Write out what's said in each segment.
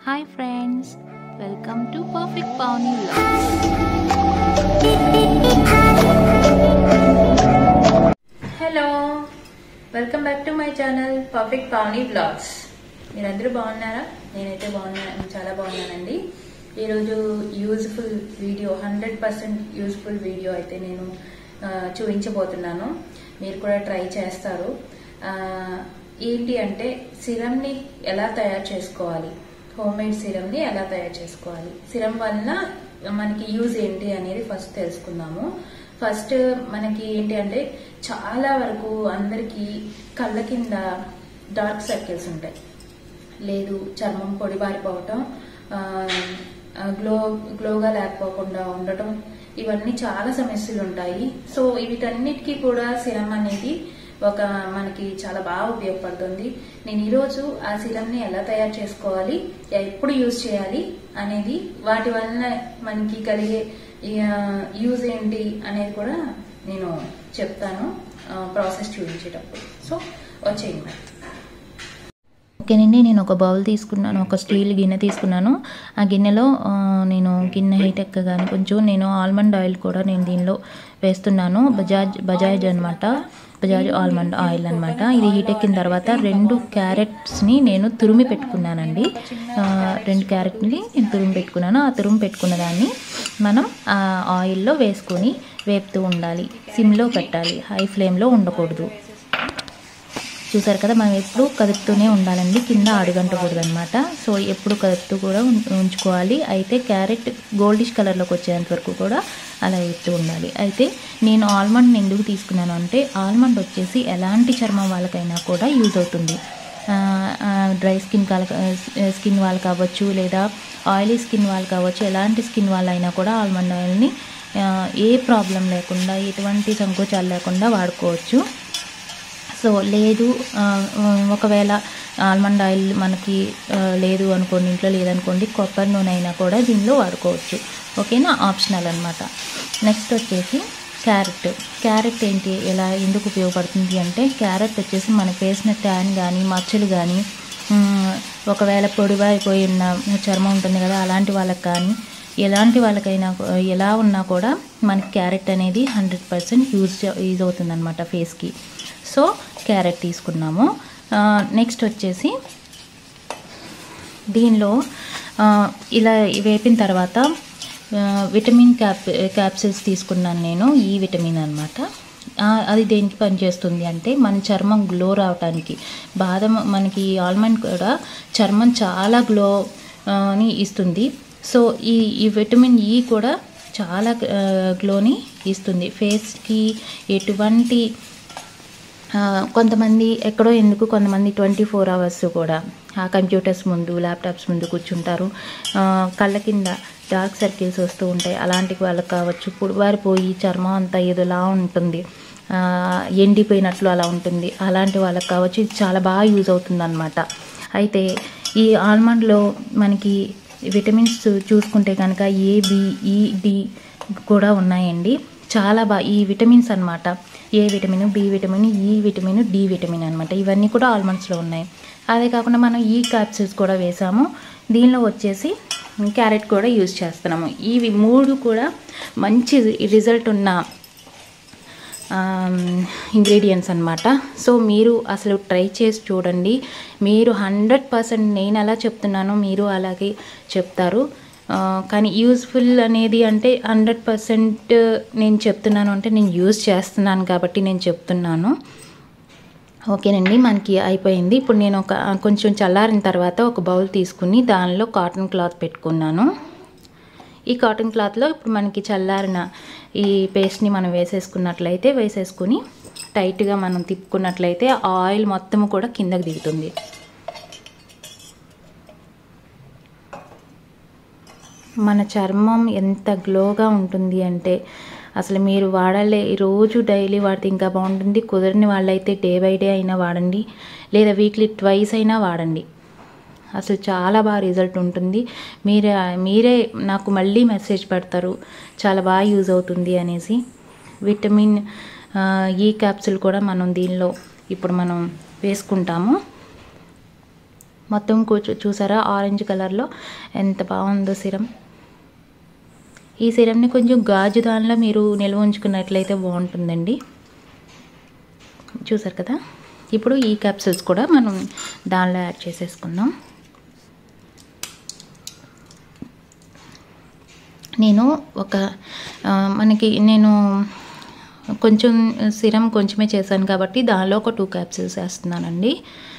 Hi friends welcome to perfect Pouni vlogs hello welcome back to my channel perfect Pouni vlogs మీరందరూ బాగున్నారా నేనైతే బాగున్నాను చాలా బాగున్నానండి ఈరోజు useful video hundred percent useful video అయితే నేను ఆ, చూపించబోతున్నాను మీరు కూడా ట్రై చేస్తారు ఆ, ఏంటి అంటే సిరమ్ని ఎలా తయారు చేసుకోవాలి హోమ్ మేడ్ సిరమ్ని ఎలా తయారు చేసుకోవాలి సిరం వలన మనకి యూజ్ ఏంటి అనేది ఫస్ట్ తెలుసుకుందాము ఫస్ట్ మనకి ఏంటి అంటే చాలా వరకు అందరికీ కళ్ళ కింద డార్క్ సర్కిల్స్ ఉంటాయి లేదు చర్మం పొడిబారిపోవటం ఆ, ఆ, గ్లో గ్లోగా లేకపోకుండా ఉండటం ఇవన్నీ చాలా సమస్యలు ఉంటాయి సో వీటన్నిటికీ కూడా సిరం అనేది ఒక మనకి చాలా బాగా ఉపయోగపడుతుంది నేను ఈరోజు ఆ సిరంని ఎలా తయారు చేసుకోవాలి ఎప్పుడు యూజ్ చేయాలి అనేది వాటి వలన మనకి కలిగే యూజ్ ఏంటి అనేది కూడా నేను చెప్తాను ప్రాసెస్ చూపించేటప్పుడు సో వచ్చేయండి మరి ఓకేనండి నేను ఒక బౌల్ తీసుకున్నాను ఒక స్టీల్ గిన్నె తీసుకున్నాను ఆ గిన్నెలో ఆ, నేను గిన్నె హీట్ ఎక్కగానే కొంచెం నేను ఆల్మండ్ ఆయిల్ కూడా నేను దీనిలో వేస్తున్నాను బజాజ్ బజాజ్ అనమాట బజాజ్ ఆల్మండ్ ఆయిల్ అనమాట ఇది హీట్ ఎక్కిన తర్వాత రెండు క్యారెట్స్ని నేను తురిమి పెట్టుకున్నానండి ఆ, రెండు క్యారెట్ని నేను తురిమి పెట్టుకున్నాను ఆ తురిమి పెట్టుకున్న దాన్ని మనం ఆ ఆయిల్లో వేసుకొని వేపుతూ ఉండాలి సిమ్లో పెట్టాలి హై ఫ్లేమ్లో ఉండకూడదు చూసారు కదా మనం ఎప్పుడు కదుపుతూనే ఉండాలండి కింద అడుగంటకూడదు అనమాట సో ఎప్పుడు కదుపుతూ కూడా ఉం- ఉంచుకోవాలి అయితే క్యారెట్ గోల్డిష్ కలర్లోకి వచ్చేంత వరకు కూడా అలా వేస్తూ ఉండాలి అయితే నేను ఆల్మండ్ ఎందుకు తీసుకున్నాను అంటే ఆల్మండ్ వచ్చేసి ఎలాంటి చర్మం వాళ్ళకైనా కూడా యూజ్ అవుతుంది డ్రై స్కిన్ కాల స్కిన్ వాళ్ళు కావచ్చు లేదా ఆయిలీ స్కిన్ వాళ్ళు కావచ్చు ఎలాంటి స్కిన్ వాళ్ళైనా కూడా ఆల్మండ్ ఆయిల్ని ఆ, ఏ ప్రాబ్లం లేకుండా ఎటువంటి సంకోచాలు లేకుండా వాడుకోవచ్చు సో లేదు ఆ, ఒకవేళ ఆల్మండ్ ఆయిల్ మనకి ఆ, లేదు అనుకోండి ఇంట్లో లేదనుకోండి కొబ్బరి నూనె అయినా కూడా దీనిలో వాడుకోవచ్చు ఓకేనా ఆప్షనల్ అనమాట నెక్స్ట్ వచ్చేసి క్యారెట్ క్యారెట్ ఏంటి ఎలా ఎందుకు ఉపయోగపడుతుంది అంటే క్యారెట్ వచ్చేసి మనకి వేసిన ట్యాన్ కానీ మచ్చలు కానీ మ్, ఒకవేళ పొడివైపోయి ఉన్న చర్మం ఉంటుంది కదా అలాంటి వాళ్ళకి కానీ ఎలాంటి వాళ్ళకైనా కూ- ఎలా ఉన్నా కూడా మనకి క్యారెట్ అనేది హండ్రెడ్ పర్సెంట్ యూజ్ యూజ్ అవుతుంది అనమాట ఫేస్కి సో క్యారెట్ తీసుకున్నాము నెక్స్ట్ వచ్చేసి దీనిలో ఆ, ఇలా వేపిన తర్వాత ఆ, విటమిన్ క్యాప్ క్యాప్సిల్స్ తీసుకున్నాను నేను ఈ విటమిన్ అనమాట అది దేనికి పనిచేస్తుంది అంటే మన చర్మం గ్లో రావడానికి బాదం మనకి ఆల్మండ్ కూడా చర్మం చాలా గ్లో ఆ, ని ఇస్తుంది సో ఈ ఈ విటమిన్ ఈ కూడా చాలా ఆ, గ్లోని ఇస్తుంది ఫేస్కి ఎటువంటి ఆ, కొంతమంది ఎక్కడో ఎందుకు కొంతమంది ట్వంటీ ఫోర్ అవర్స్ కూడా ఆ కంప్యూటర్స్ ముందు ల్యాప్టాప్స్ ముందు కూర్చుంటారు ఆ, కళ్ళ కింద డార్క్ సర్కిల్స్ వస్తూ ఉంటాయి అలాంటి వాళ్ళకి కావచ్చు పొడివారిపోయి చర్మం అంతా ఏదోలా ఉంటుంది ఆ, ఎండిపోయినట్లు అలా ఉంటుంది అలాంటి వాళ్ళకి కావచ్చు ఇది చాలా బాగా యూజ్ అవుతుంది అనమాట అయితే ఈ ఆల్మండ్లో మనకి విటమిన్స్ చూసుకుంటే కనుక ఏ బి ఈ డి కూడా ఉన్నాయండి చాలా బాగా ఈ విటమిన్స్ అన్నమాట A vitamin B vitamin E vitamin D vitamin అనమాట ఇవన్నీ కూడా ఆల్మండ్స్లో ఉన్నాయి అదే కాకుండా మనం ఈ క్యాప్సిల్స్ కూడా వేసాము దీనిలో వచ్చేసి క్యారెట్ కూడా యూజ్ చేస్తున్నాము ఇవి మూడు కూడా మంచి రిజల్ట్ ఉన్న ఇంగ్రీడియంట్స్ అనమాట సో మీరు అసలు ట్రై చేసి చూడండి మీరు హండ్రెడ్ పర్సెంట్ నేను ఎలా చెప్తున్నానో మీరు అలాగే చెప్తారు ఆ, కానీ యూస్ఫుల్ అనేది అంటే హండ్రెడ్ పర్సెంట్ నేను చెప్తున్నాను అంటే నేను యూజ్ చేస్తున్నాను కాబట్టి నేను చెప్తున్నాను ఓకేనండి మనకి అయిపోయింది ఇప్పుడు నేను ఒక కొంచెం చల్లారిన తర్వాత ఒక బౌల్ తీసుకుని దానిలో కాటన్ క్లాత్ పెట్టుకున్నాను ఈ కాటన్ క్లాత్లో ఇప్పుడు మనకి చల్లారిన ఈ పేస్ట్ని మనం వేసేసుకున్నట్లయితే వేసేసుకుని టైట్గా మనం తిప్పుకున్నట్లయితే ఆ ఆయిల్ మొత్తం కూడా కిందకి దిగుతుంది మన చర్మం ఎంత గ్లోగా ఉంటుంది అంటే అసలు మీరు వాడాలే రోజు డైలీ వాడితే ఇంకా బాగుంటుంది కుదరని వాళ్ళైతే డే బై డే అయినా వాడండి లేదా వీక్లీ ట్వైస్ అయినా వాడండి అసలు చాలా బాగా రిజల్ట్ ఉంటుంది మీరే మీరే నాకు మళ్ళీ మెసేజ్ పెడతారు చాలా బాగా యూజ్ అవుతుంది అనేసి విటమిన్ ఆ, ఈ క్యాప్సిల్ కూడా మనం దీనిలో ఇప్పుడు మనం వేసుకుంటాము మొత్తం కూర్చో చూసారా ఆరెంజ్ కలర్లో ఎంత బాగుందో సిరం ఈ సిరంని కొంచెం గాజు దానిలో మీరు నిల్వ ఉంచుకున్నట్లయితే బాగుంటుందండి చూసారు కదా ఇప్పుడు ఈ క్యాప్సూల్స్ కూడా మనం దానిలో యాడ్ చేసేసుకుందాం నేను ఒక ఆ, మనకి నేను కొంచెం సిరం కొంచెమే చేశాను కాబట్టి దానిలో ఒక టూ క్యాప్సూల్స్ వేస్తున్నానండి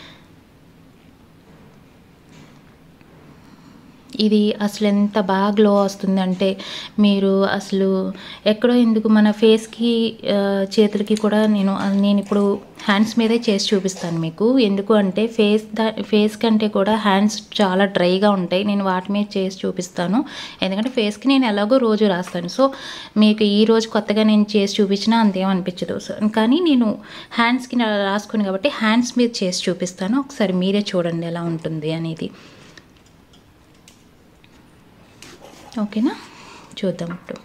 ఇది అసలు ఎంత బాగా గ్లో వస్తుందంటే మీరు అసలు ఎక్కడో ఎందుకు మన ఫేస్కి ఆ, చేతులకి కూడా నేను నేను ఇప్పుడు హ్యాండ్స్ మీదే చేసి చూపిస్తాను మీకు ఎందుకు అంటే ఫేస్ దా ఫేస్ కంటే కూడా హ్యాండ్స్ చాలా డ్రైగా ఉంటాయి నేను వాటి మీద చేసి చూపిస్తాను ఎందుకంటే ఫేస్కి నేను ఎలాగో రోజు రాస్తాను సో మీకు ఈ రోజు కొత్తగా నేను చేసి చూపించినా అంతేం అనిపించదు సో కానీ నేను హ్యాండ్స్కి రాసుకుని కాబట్టి హ్యాండ్స్ మీద చేసి చూపిస్తాను ఒకసారి మీరే చూడండి ఎలా ఉంటుంది అనేది ఓకేనా చూద్దాం ఇప్పుడు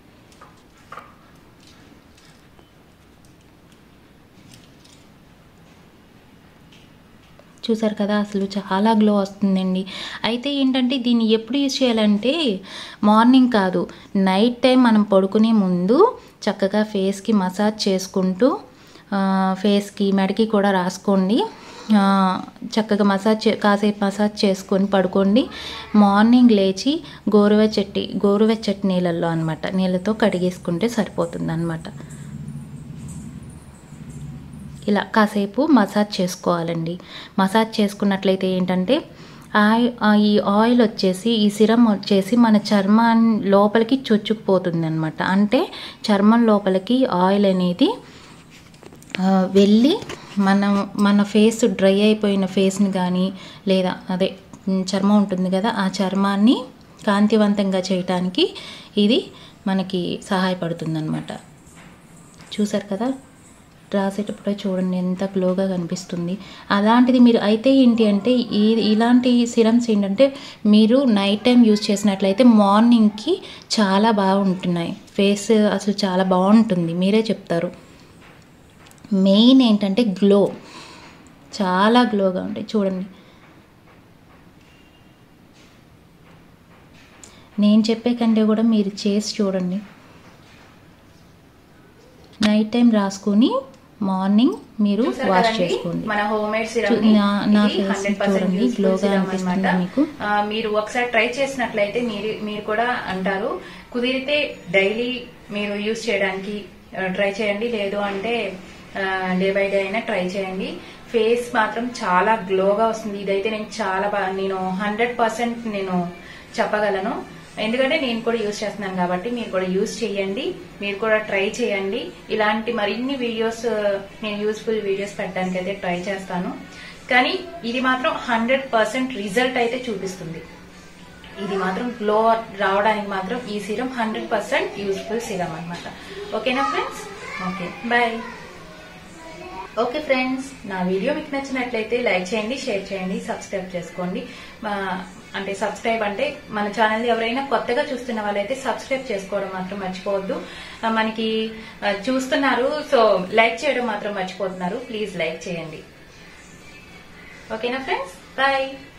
చూసారు కదా అసలు చాలా గ్లో వస్తుందండి అయితే ఏంటంటే దీన్ని ఎప్పుడు యూజ్ చేయాలంటే మార్నింగ్ కాదు నైట్ టైం మనం పడుకునే ముందు చక్కగా ఫేస్కి మసాజ్ చేసుకుంటూ ఆ, ఫేస్కి మెడకి కూడా రాసుకోండి ఆ, చక్కగా మసాజ్ చే- కాసేపు మసాజ్ చేసుకొని పడుకోండి మార్నింగ్ లేచి గోరువెచ్చటి గోరువెచ్చటి నీళ్ళల్లో అనమాట నీళ్ళతో కడిగేసుకుంటే సరిపోతుంది అనమాట ఇలా కాసేపు మసాజ్ చేసుకోవాలండి మసాజ్ చేసుకున్నట్లయితే ఏంటంటే ఆయి- ఆ ఈ ఆయిల్ వచ్చేసి ఈ సిరం వచ్చేసి మన చర్మం లోపలికి చొచ్చుకుపోతుంది అనమాట అంటే చర్మం లోపలికి ఆయిల్ అనేది ఆ, వెళ్ళి మనం మన ఫేస్ డ్రై అయిపోయిన ఫేస్ని కానీ లేదా అదే ఉమ్, చర్మం ఉంటుంది కదా ఆ చర్మాన్ని కాంతివంతంగా చేయటానికి ఇది మనకి సహాయపడుతుంది అనమాట చూసారు కదా రాసేటప్పుడే చూడండి ఎంత గ్లోగా కనిపిస్తుంది అలాంటిది మీరు అయితే ఏంటి అంటే ఈ ఇలాంటి సిరమ్స్ ఏంటంటే మీరు నైట్ టైం యూజ్ చేసినట్లయితే మార్నింగ్కి చాలా బాగుంటున్నాయి ఫేస్ అసలు చాలా బాగుంటుంది మీరే చెప్తారు మెయిన్ ఏంటంటే గ్లో చాలా గ్లోగా ఉంటాయి చూడండి నేను చెప్పే కంటే కూడా మీరు చేసి చూడండి నైట్ టైం రాసుకొని మార్నింగ్ మీరు చూసారు వాష్ కదండి? చేసుకోండి మన హోమ్ మేడ్ చూ- సిరమ్ నా- నా face చూడండి, glow గా అనిపిస్తుందా మీకు? మీరు ఒకసారి ట్రై చేసినట్లయితే మీరు మీరు కూడా అంటారు కుదిరితే డైలీ మీరు యూజ్ చేయడానికి ట్రై చేయండి లేదు అంటే డే బై డే అయినా ట్రై చేయండి ఫేస్ మాత్రం చాలా గ్లోగా వస్తుంది ఇదైతే నేను చాలా బాగా నేను హండ్రెడ్ పర్సెంట్ నేను చెప్పగలను ఎందుకంటే నేను కూడా యూజ్ చేస్తున్నాను కాబట్టి మీరు కూడా యూజ్ చేయండి మీరు కూడా ట్రై చేయండి ఇలాంటి మరిన్ని వీడియోస్ నేను యూస్ఫుల్ వీడియోస్ పెట్టడానికి అయితే ట్రై చేస్తాను కానీ ఇది మాత్రం హండ్రెడ్ పర్సెంట్ రిజల్ట్ అయితే చూపిస్తుంది ఇది మాత్రం గ్లో రావడానికి మాత్రం ఈ serum hundred percent useful serum అనమాట ఓకేనా friends okay bye okay friends నా వీడియో మీకు నచ్చినట్లయితే లైక్ చేయండి షేర్ చేయండి సబ్స్క్రైబ్ చేసుకోండి మా- అంటే సబ్స్క్రైబ్ అంటే మన ఛానల్ ఎవరైనా కొత్తగా చూస్తున్న వాళ్ళైతే సబ్స్క్రైబ్ చేసుకోవడం మాత్రం మర్చిపోవద్దు ఆ, మనకి ఆ, చూస్తున్నారు సో లైక్ చేయడం మాత్రం మర్చిపోతున్నారు ప్లీజ్ లైక్ చేయండి ఓకేనా ఫ్రెండ్స్ బాయ్